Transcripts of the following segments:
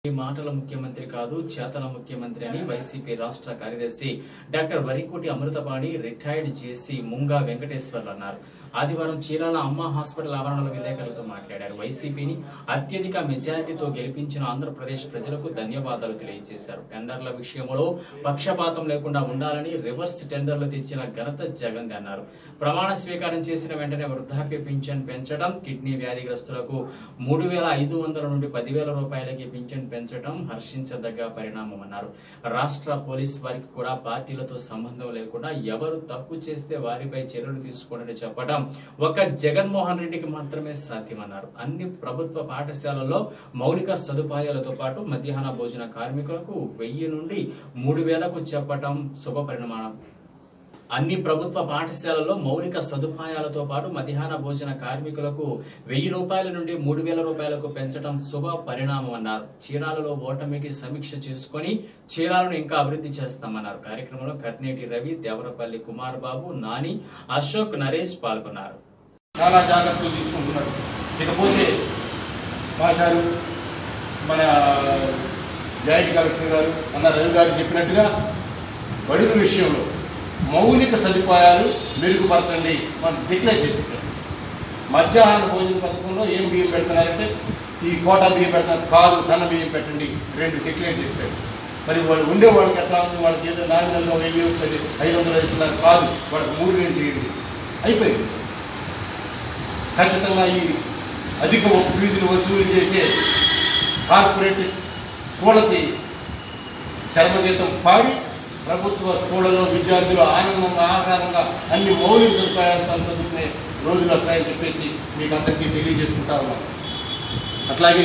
ఈ మాటల ముఖ్యమంత్రి కాదు చేతల ముఖ్యమంత్రి అని వైసీపీ రాష్ట్ర కార్యదర్శి doctor Varikoti Amruthapani retired JC Munga Venkateswarlu అన్నారు ఆదివారం చీరాల అమ్మ హాస్పిటల్ ఆవరణలో విలేకరులతో మాట్లాడారు వైసీపీని అత్యధిక మెజారిటీతో గెలిపించిన ఆంధ్రప్రదేశ్ ప్రజలకు ధన్యవాదాలు తెలియజేశారు టెండర్ల విషయంలో పక్షపాతం లేకుండా ఉండాలని రివర్స్ టెండర్లు తెచ్చిన ఘనత జగన్ అన్నారు ప్రమాణ స్వీకారం చేసిన వెంటనే వృద్ధాప్య పింఛన్ పెంచడం కిడ్నీ వ్యాధిగ్రస్తులకు మూడు వేల ఐదు వందల నుండి పదివేల రూపాయలకి పింఛన్ పెంచడం హర్షించదగ్గ పరిణామం అన్నారు రాష్ట్ర పోలీస్ వారికి కూడా పార్టీలతో సంబంధం లేకుండా ఎవరు తప్పు చేస్తే వారిపై చర్యలు తీసుకోవాలని చెప్పడం ఒక జగన్మోహన్ రెడ్డికి మాత్రమే సాధ్యమన్నారు అన్ని ప్రభుత్వ పాఠశాలల్లో మౌలిక సదుపాయాలతో పాటు మధ్యాహ్న భోజన కార్మికులకు వెయ్యి నుండి మూడు వేలకు చెప్పడం శుభ పరిణామం అన్ని ప్రభుత్వ పాఠశాలల్లో మౌలిక సదుపాయాలతో పాటు మధ్యాహ్న భోజన కార్మికులకు వెయ్యి రూపాయల నుండి మూడు వేల రూపాయలకు పెంచడం శుభ పరిణామం అన్నారు చీరాలలో ఓటమికి సమీక్ష చేసుకొని చీరాలను ఇంకా అభివృద్ధి చేస్తామన్నారు కార్యక్రమంలో కర్నేటి రవి దేవరపల్లి కుమార్ బాబు నాని అశోక్ నరేష్ పాల్గొన్నారు చాలా జాగ్రత్తలు తీసుకుంటున్నారు ఇకపోతే మాసారు మన జాయింట్ కలెక్టర్ గారు అన్న రవి గారు చెప్పినట్టుగా బడుగు విషయంలో మౌలిక సదుపాయాలు మెరుగుపరచండి మనం డిక్లేర్ చేసేసారు మధ్యాహ్న భోజన పథకంలో ఏం బియ్యం పెడుతున్నారంటే ఈ కోటా బియ్యం పెడుతున్నారు కాదు సన్న బియ్యం పెట్టండి రెండు డిక్లేర్ చేశారు మరి వాళ్ళు ఉండే వాళ్ళకి ఎట్లా ఉంది వాళ్ళకి ఏదో నాలుగు నెలలో వెయ్యి పది ఐదు వందలు అవుతున్నారు కాదు వాళ్ళకి మూడు వేలు చేయండి అయిపోయింది ఖచ్చితంగా ఈ అధిక ఫీజులు వసూలు చేసే కార్పొరేట్ స్కూళ్ళకి చర్మగీతం పాడి ప్రభుత్వ స్కూళ్ళలో విద్యార్థులు ఆనందంగా ఆహ్లాదంగా అన్ని మౌలిక సదుపాయాలతో చదువుకునే రోజులు వస్తాయని చెప్పేసి మీకు అందరికీ తెలియజేసుకుంటా ఉన్నాం అట్లాగే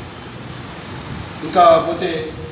ఇంకా పోతే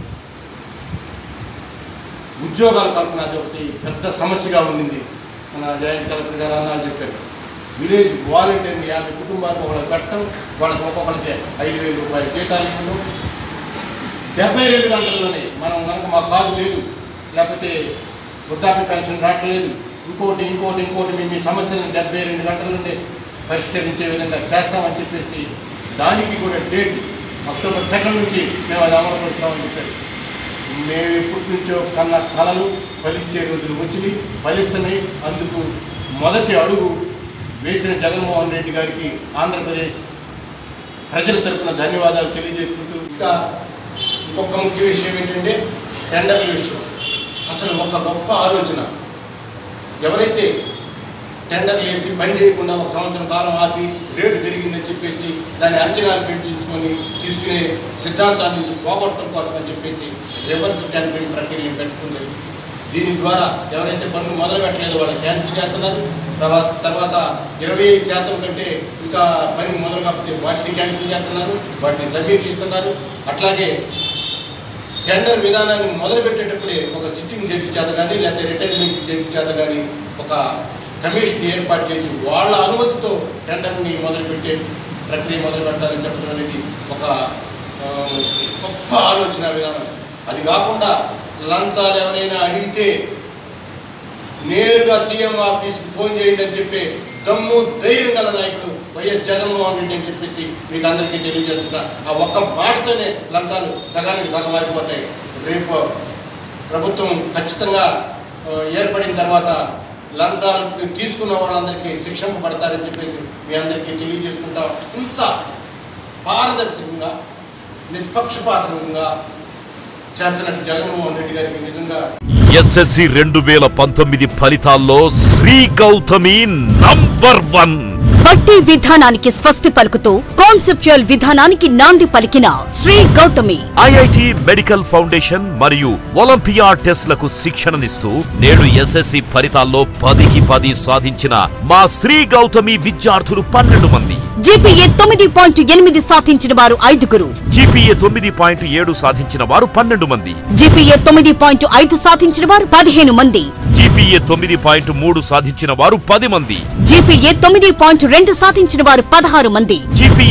ఉద్యోగాల కల్పన అది ఒకటి పెద్ద సమస్యగా ఉండింది మన జాయింట్ కలెక్టర్ గారు అన్నారు చెప్పారు విలేజ్ వాలంటీర్ని యాభై కుటుంబాలకు ఒకళ్ళకి పెట్టడం వాళ్ళకి ఒక్కొక్కరికి ఐదు వేల రూపాయల జీతాలు ఇవ్వడం డెబ్బై రెండు గంటల్లోనే మనం కనుక మా కార్డు లేదు లేకపోతే వృద్ధాప్య పెన్షన్ రావట్లేదు ఇంకోటి ఇంకోటి ఇంకోటి మేము మీ సమస్యలను డెబ్బై రెండు గంటల్లోనే పరిష్కరించే విధంగా చేస్తామని చెప్పేసి దానికి కూడా డేట్ అక్టోబర్ సెకండ్ నుంచి మేము అది అమలు పరుస్తామని చెప్పారు మేము ఎప్పటి నుంచో కన్న కళలు ఫలించే రోజులు వచ్చినాయి ఫలిస్తున్నాయి అందుకు మొదటి అడుగు వేసిన జగన్మోహన్ రెడ్డి గారికి ఆంధ్రప్రదేశ్ ప్రజల తరపున ధన్యవాదాలు తెలియజేసుకుంటూ ఇంకా ఇంకొక ముఖ్య విషయం ఏంటంటే టెండర్ల విషయం అసలు ఒక గొప్ప ఆలోచన ఎవరైతే టెండర్లు వేసి పని చేయకుండా ఒక సంవత్సరం కాలం ఆపి రేటు పెరిగిందని చెప్పేసి దాన్ని అంచనాలు పెంచుకొని తీసుకునే సిద్ధాంతాల నుంచి పోగొట్టడం కోసం అని చెప్పేసి రివర్స్ టెండరింగ్ ప్రక్రియ పెట్టుకుంది దీని ద్వారా ఎవరైతే పనులు మొదలు పెట్టలేదో వాళ్ళు క్యాన్సిల్ చేస్తున్నారు తర్వాత తర్వాత ఇరవై శాతం కంటే ఇంకా పని మొదలు కాకపోతే వాటిని క్యాన్సిల్ చేస్తున్నారు వాటిని సమీక్షిస్తున్నారు అట్లాగే టెండర్ విధానాన్ని మొదలుపెట్టేటప్పుడే ఒక సిట్టింగ్ జడ్జి చేత కానీ లేకపోతే రిటైర్మెంట్ జడ్జి చేత కానీ ఒక కమిషన్ ఏర్పాటు చేసి వాళ్ళ అనుమతితో టెండర్ని మొదలుపెట్టే ప్రక్రియ మొదలు పెడతారని చెప్పడం అనేది ఒక ఆ, గొప్ప ఆలోచన విధానం అది కాకుండా లంచాలు ఎవరైనా అడిగితే నేరుగా సీఎం ఆఫీస్కి ఫోన్ చేయండి అని చెప్పి దమ్ము ధైర్యం గల నాయకుడు వైఎస్ జగన్మోహన్ రెడ్డి అని చెప్పేసి మీకు అందరికీ తెలియజేస్తున్నా ఆ ఒక్క మాటతోనే లంచాలు సగానికి సగం అయిపోతాయి రేపు ప్రభుత్వం ఖచ్చితంగా ఆ, ఏర్పడిన తర్వాత లంచాలు తీసుకున్న వాళ్ళందరికీ శిక్షింపబడతారని చెప్పేసి మీ అందరికీ తెలియజేసుకుంటాం ఇంత పారదర్శకంగా నిష్పక్షపాతంగా చేస్తున్నట్టు జగన్మోహన్ రెడ్డి గారికి నిజంగా ఎస్ఎస్సి రెండు వేల పంతొమ్మిది ఫలితాల్లో శ్రీ గౌతమి నంబర్ వన్ బట్టి విధానానికి స్వస్తి పలుకుతూ కాన్సెప్చువల్ విధానానికి నాంది పలికిన Sri Gautami IIT medical foundation మరియు ఒలింపియా టెస్ట్లకు శిక్షణనిస్తూ నేడు ఎస్ఎస్సి ఫలితాల్లో పదికి పది సాధించిన మా శ్రీ గౌతమి విద్యార్థులు పన్నెండు మంది జీపీఏ తొమ్మిది పాయింట్ ఎనిమిది సాధించిన వారు ఐదుగురు జీపీఏ తొమ్మిది పాయింట్ ఏడు సాధించిన వారు పన్నెండు మంది జీపీఏ తొమ్మిది పాయింట్ ఐదు సాధించిన వారు పదిహేను మంది జీపీఏ తొమ్మిది పాయింట్ మూడు సాధించిన వారు పది మంది జీపీఏ తొమ్మిది పాయింట్ రెండు సాధించిన వారు పదహారు మంది జీపీఏ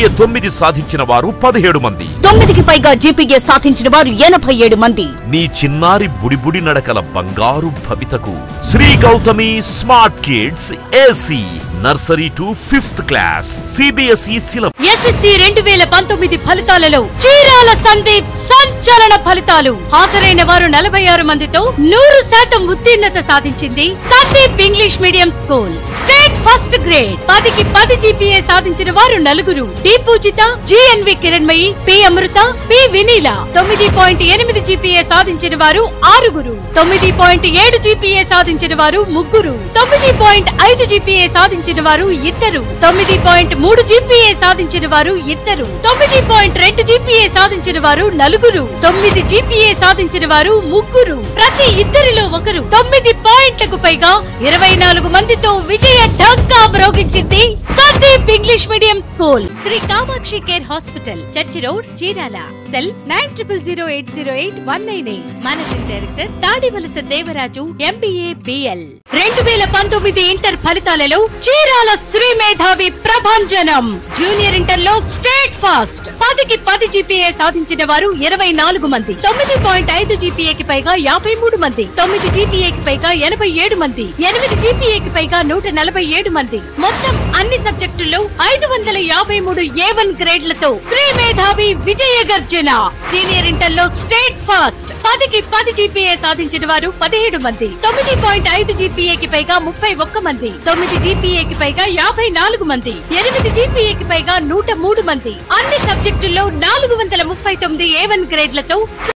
జీపీఏ తొమ్మిది సాధించిన వారు పదిహేడు మంది తొమ్మిదికి పైగా జీపీఏ సాధించిన వారు ఎనభై ఏడు మంది నీ చిన్నారి బుడిబుడి నడకల బంగారు భవితకు Sri Gautami smart kids AC nursery to fifth class CBSE syllabus SSC రెండు వేల పంతొమ్మిది ఫలితాలలో చీరాల సందీప్ సంచలన ఫలితాలు హాజరైన వారు నలభై ఆరు మందితో నూరు శాతం ఉత్తీర్ణత సాధించింది Sandeep English medium school state first grade పదికి పది జీపీఏ సాధించిన వారు నలుగురు D Poojitha GNV Kiranmayi P Amrutha P Vineela తొమ్మిది పాయింట్ ఎనిమిది జీపీఏ సాధించిన వారు ఆరుగురు తొమ్మిది పాయింట్ ఏడు జీపీఏ సాధించిన వారు ముగ్గురు తొమ్మిది పాయింట్ ఐదు జీపీఏ సాధించిన వారు ఇద్దరు తొమ్మిది పాయింట్ మూడు జీపీఏ సాధించిన వారు ఇద్దరు తొమ్మిది పాయింట్ రెండు జీపీఏ సాధించిన వారు నలుగురు తొమ్మిది జీపీఏ సాధించిన వారు ముగ్గురు ప్రతి ఇద్దరిలో ఒకరు తొమ్మిది పాయింట్లకు పైగా ఇరవై నాలుగు మందితో విజయ ఢంకా మ్రోగించింది Sandeep English medium school Sri Kamakshi care hospital church road Chirala cell nine triple zero eight zero eight one nine eight managing director Tadivalasa Devaraju MBA BL రెండు వేల పంతొమ్మిది ఇంటర్ ఫలితాలలో చీరాల శ్రీ మేధావి ప్రభంజనం జూనియర్ ఇంటర్ లో స్టేట్ ఫాస్ట్ పదికి పది జీపీఏ సాధించిన వారు ఇరవై నాలుగు మంది తొమ్మిది పాయింట్ ఐదు జీపీఏకి పైగా యాభై మూడు మంది తొమ్మిది జీపీఏకి పైగా ఎనభై ఏడు మంది ఎనిమిది జీపీఏకి పైగా నూట నలభై ఏడు మంది మొత్తం అన్ని సబ్జెక్టుల్లో ఐదు వందల యాభై మూడు ఏ వన్ గ్రేడ్లతో శ్రీ మేధావి విజయ గర్జన సీనియర్ ఇంటర్ లో స్టేట్ ఫాస్ట్ పదికి పది జీపీఏ సాధించిన వారు పదిహేడు మంది తొమ్మిది పాయింట్ ఐదు జీపీఏకి పైగా ముప్పై ఒక్క మంది తొమ్మిది జీపీఏకి పైగా యాభై నాలుగు మంది ఎనిమిది జీపీఏకి పైగా నూట మూడు మంది అన్ని సబ్జెక్టుల్లో నాలుగు వందల ముప్పై తొమ్మిది ఏ వన్ గ్రేడ్లతో